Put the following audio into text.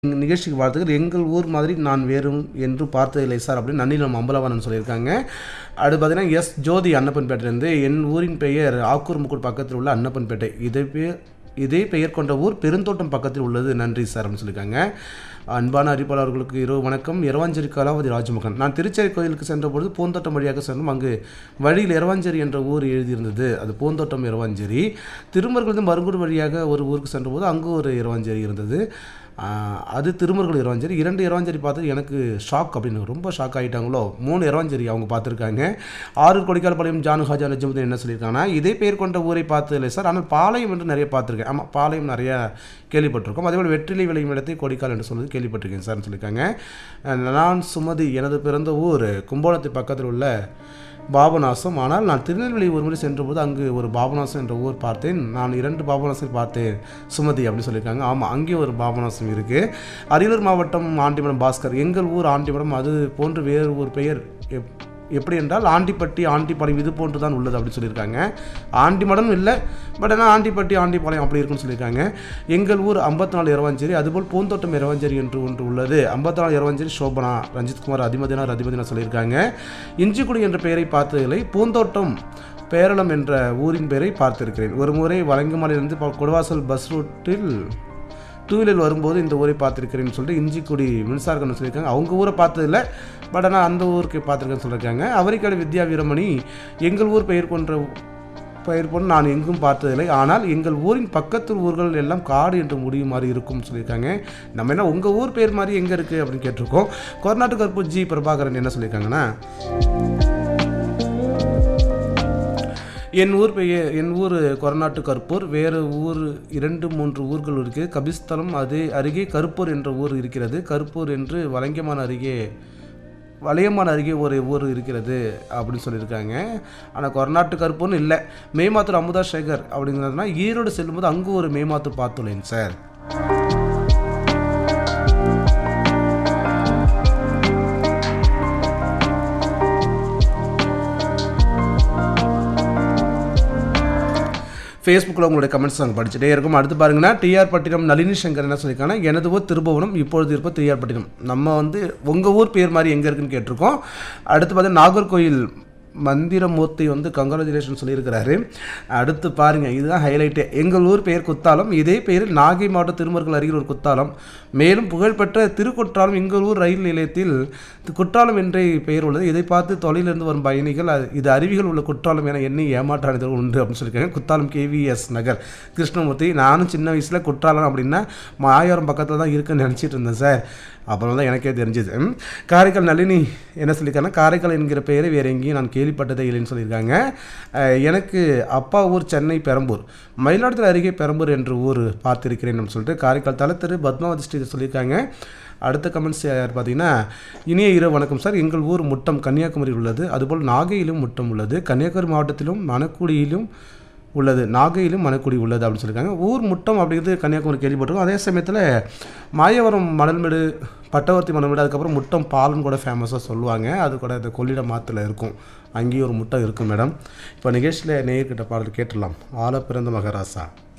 எங்க நிகழ்ச்சிக்கு வாழ்த்துக்கள் எங்கள் ஊர் மாதிரி நான் வேறும் என்று பார்த்ததில்லை சார் அப்படின்னு நன்னிலம் அம்பலவாணன் சொல்லியிருக்காங்க அடுத்து பார்த்தீங்கன்னா எஸ் ஜோதி அன்னப்பன்பேட்டையிலேருந்து என் ஊரின் பெயர் ஆக்கூர் முக்கூர் பக்கத்தில் உள்ள அன்னப்பன்பேட்டை இதே பேர் இதே பெயர் கொண்ட ஊர் பெருந்தோட்டம் பக்கத்தில் உள்ளது நன்றி சார் அப்படின்னு சொல்லியிருக்காங்க அன்பான அறிவிப்பாளர்களுக்கு இரவு வணக்கம் இரவாஞ்சேரி கலாவதி ராஜமகன் நான் திருச்சேரி கோயிலுக்கு சென்றபொழுது பூந்தோட்டம் வழியாக சென்றோம் அங்கு வழியில் இரவாஞ்சேரி என்ற ஊர் எழுதியிருந்தது அது பூந்தோட்டம் இரவாஞ்சேரி திருமருகலிருந்து மருங்கூர் வழியாக ஒரு ஊருக்கு சென்றபோது அங்கு ஒரு இரவாஞ்சேரி இருந்தது ஆஹ் அது திருமருகல் இரவாஞ்சேரி இரண்டு இரவாஞ்சேரி பார்த்து எனக்கு ஷாக் அப்படின்னு ரொம்ப ஷாக் ஆகிட்டாங்களோ மூணு இரவாஞ்சேரி அவங்க பார்த்துருக்காங்க ஆறு கொடிக்கால்பாளையம் ஜானு ஹாஜா நஜமுதீன் என்ன சொல்லியிருக்காங்கன்னா இதே பேர் கொண்ட ஊரை பார்த்ததில்லை சார் ஆனால் பாளையம் என்று நிறைய பார்த்துருக்கேன் ஆமாம் பாளையம் நிறைய கேள்விப்பட்டிருக்கோம் அதேபோல் வெற்றிலை விளையும் இடத்தை கொடிக்கால் என்று சொல்வது கேள்விப்பட்டிருக்கேன் சார்னு சொல்லியிருக்காங்க அஹ் நான் சுமதி எனது பிறந்த ஊர் கும்போணத்து பக்கத்தில் உள்ள பாபநாசம் ஆனால் நான் திருநெல்வேலி ஒரு முறை சென்றபோது அங்கு ஒரு பாபநாசம் என்ற ஊர் பார்த்தேன் நான் இரண்டு பாபநாசம் பார்த்தேன் சுமதி அப்படின்னு சொல்லியிருக்காங்க ஆமாம் அங்கேயும் ஒரு பாபநாசம் இருக்குது அரியலூர் மாவட்டம் ஆண்டிமடம் பாஸ்கர் எங்கள் ஊர் ஆண்டிமடம் அது போன்று வேறு ஒரு பெயர் எப்- எப்படி என்றால் ஆண்டிப்பட்டி ஆண்டிப்பாளையம் இது போன்று தான் உள்ளது அப்படின்னு சொல்லியிருக்காங்க ஆண்டிமடம் இல்லை பட் ஆனால் ஆண்டிப்பட்டி ஆண்டிப்பாளையம் அப்படி இருக்குன்னு சொல்லியிருக்காங்க எங்கள் ஊர் ஐம்பத்தி நாலு இரவாஞ்சேரி அதுபோல் பூந்தோட்டம் இரவாஞ்சேரி என்று ஒன்று உள்ளது ஐம்பத்தி நாலு இரவாஞ்சேரி சோபனா ரஞ்சித்குமார் அதிமதினா அதிமதினா சொல்லியிருக்காங்க இஞ்சிக்குடி என்ற பெயரை பார்த்ததில்லை பூந்தோட்டம் பேரளம் என்ற ஊரின் பெயரை பார்த்திருக்கிறேன் ஒரு முறை வலங்குமலையிலிருந்து ப- கொடுவாசல் பஸ் ரூட்டில் டூ வீலர் வரும்போது இந்த ஊரை பார்த்துருக்கிறேன்னு சொல்லிட்டு இஞ்சிக்குடி மின்சாரக்கண்ணு சொல்லியிருக்காங்க அவங்க ஊரை பார்த்ததில்ல பட் ஆனால் அந்த ஊருக்கு பார்த்துருக்கேன்னு சொல்லியிருக்காங்க அவரிக்காடு வித்யா வீரமணி எங்கள் ஊர் பெயர் கொன்ற பெயர் போன்று நான் எங்கும் பார்த்ததில்லை ஆனால் எங்கள் ஊரின் பக்கத்து ஊர்கள் எல்லாம் காடு என்று முடியும் மாதிரி இருக்கும்னு சொல்லியிருக்காங்க நம்ம என்ன உங்கள் ஊர் பேர் மாதிரி எங்கே இருக்குது அப்படின்னு கேட்டிருக்கோம் கொர்நாட்டு கருப்பு ஜி பிரபாகரன் என்ன சொல்லியிருக்காங்கன்னா என் ஊர் பெயர் என் ஊர் கொரநாட்டு கருப்பூர் வேறு ஊர் இரண்டு மூன்று ஊர்கள் இருக்குது கபிஸ்தலம் அதே அருகே கருப்பூர் என்ற ஊர் இருக்கிறது கருப்பூர் என்று வலங்கமான அருகே வளையமான அருகே ஒரு ஊர் இருக்கிறது அப்படின்னு சொல்லியிருக்காங்க ஆனால் கொரநாட்டு கருப்பூர்னு இல்லை மேமாத்தூர் அமுதா சேகர் அப்படிங்கிறதுனா ஈரோடு செல்லும்போது அங்கே ஒரு மேமாத்தூர் பார்த்துள்ளேன் சார் ஃபேஸ்புக்கில் உங்களுடைய கமெண்ட்ஸ் நாங்கள் படிச்சுட்டே இருக்கோம் அடுத்து பாருங்கன்னா டிஆர் பட்டினம் நளினி சங்கர் என்ன சொல்லியிருக்காங்கன்னா எனது ஊர் திருபுவனம் இப்பொழுது இருப்ப டிஆர் பட்டினம் நம்ம வந்து உங்கள் ஊர் பேர் மாதிரி எங்கே இருக்குன்னு கேட்டிருக்கோம் அடுத்து பார்த்தீங்கன்னா நாகர்கோயில் மந்திரமூர்த்தி வந்து கங்க்ராச்சுலேஷன் சொல்லியிருக்கிறாரு அடுத்து பாருங்கள் இதுதான் ஹைலைட்டே எங்கள் ஊர் பெயர் குத்தாலம் இதே பெயரில் நாகை மாவட்ட திருமருகல் அருகில் ஒரு குத்தாலம் மேலும் புகழ்பெற்ற திருக்குற்றாலம் எங்கள் ஊர் ரயில் நிலையத்தில் தி- குற்றாலம் என்றே பெயர் உள்ளது இதை பார்த்து தொலையிலிருந்து வரும் பயணிகள் அது- இது அருவிகள் உள்ள குற்றாலம் என எண்ணி ஏமாற்றானது உண்டு அப்படின்னு சொல்லியிருக்காங்க குத்தாலம் கேவிஎஸ் நகர் கிருஷ்ணமூர்த்தி நானும் சின்ன வயசில் குற்றாலம் அப்படின்னா மாயாரம் பக்கத்தில் தான் இருக்குன்னு நினச்சிட்டு இருந்தேன் சார் அப்புறம் தான் எனக்கே தெரிஞ்சுது ம். காரைக்கால் நளினி என்ன சொல்லியிருக்காங்கன்னா காரைக்கால் என்கிற பெயரை வேறு எங்கேயும் நான் கேள்விப்பட்டதே இல்லைன்னு சொல்லியிருக்காங்க அஹ், எனக்கு அப்பா ஊர் சென்னை பெரம்பூர் மயிலாடுதுறை அருகே பெரம்பூர் என்ற ஊர் பார்த்திருக்கிறேன் அப்படின்னு சொல்லிட்டு காரைக்கால் தலத்திரு பத்மாவதி ஸ்ரீ சொல்லியிருக்காங்க அடுத்த கமெண்ட்ஸ் யார் பார்த்தீங்கன்னா இனிய இரவு வணக்கம் சார் எங்கள் ஊர் முட்டம் கன்னியாகுமரி உள்ளது அதுபோல் நாகையிலும் முட்டம் உள்ளது கன்னியாகுமரி மாவட்டத்திலும் மணக்குடியிலும் உள்ளது நாகையிலும் மணக்குடி உள்ளது அப்படின்னு சொல்லியிருக்காங்க ஊர் முட்டம் அப்படிங்கிறது கன்னியாகுமரி கேள்விப்பட்டிருக்கோம் அதே சமயத்தில் மாயவரம் மணல்மேடு பட்டவர்த்தி மணல்மேடு அதுக்கப்புறம் முட்டம் பாலும் கூட ஃபேமஸாக சொல்லுவாங்க அது கூட இந்த கொள்ளிடம் மாத்தில் இருக்கும் அங்கேயும் ஒரு முட்டம் இருக்கும் மேடம் இப்போ நிகழ்ச்சியில் நேயர்கிட்ட பாடல் கேட்டுடலாம் ஆல பிறந்த மகராசா